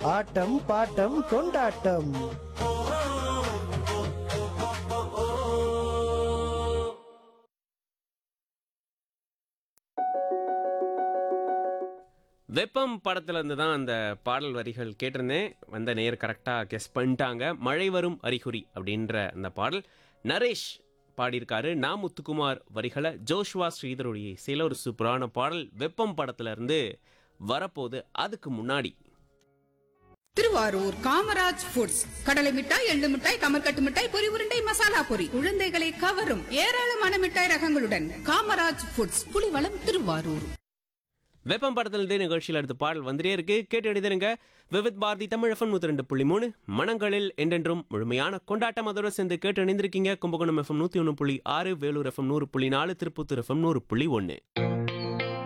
ஆட்டம் bottom கொண்டாட்டம் வெப்பம் படத்துல இருந்து தான் அந்த பாடல் வரிகள் கேட்டிருந்தேன் வந்த நேர் கரெக்டாக கெஸ் பண்ணிட்டாங்க மழை வரும் அறிகுறி அப்படின்ற அந்த பாடல் நரேஷ் பாடியிருக்காரு நா முத்துக்குமார் வரிகளை ஜோஷ்வா ஸ்ரீதருடைய இசையில் ஒரு சூப்பரான பாடல் வெப்பம் படத்துல இருந்து வரப்போகுது அதுக்கு முன்னாடி திருவாரூர் காமராஜ் ஃபுட்ஸ் கடலை மிட்டாய் எள்ளு மிட்டாய் கமர்கட்டு மிட்டாய் பொரி உருண்டை மசாலா பொரி குழந்தைகளை கவரும் ஏராளமான மிட்டாய் ரகங்களுடன் காமராஜ் ஃபுட்ஸ் புலிவளம் திருவாரூர் வெப்பம் படத்திலிருந்து நிகழ்ச்சியில் அடுத்த பாடல் வந்துட்டே இருக்கு கேட்டு எழுதிருங்க விவித் பாரதி தமிழ் எஃப்எம் நூற்றி ரெண்டு புள்ளி மூணு மனங்களில் என்றென்றும் முழுமையான கொண்டாட்டம் அதோட சேர்ந்து கேட்டு இணைந்திருக்கீங்க கும்பகோணம் எஃப்எம் நூற்றி ஒன்று புள்ளி ஆறு வேலூர் எஃப்எம் நூறு புள்ளி நாலு திருப்பத்தூர் எஃப்எம் நூறு புள்ளி ஒன்று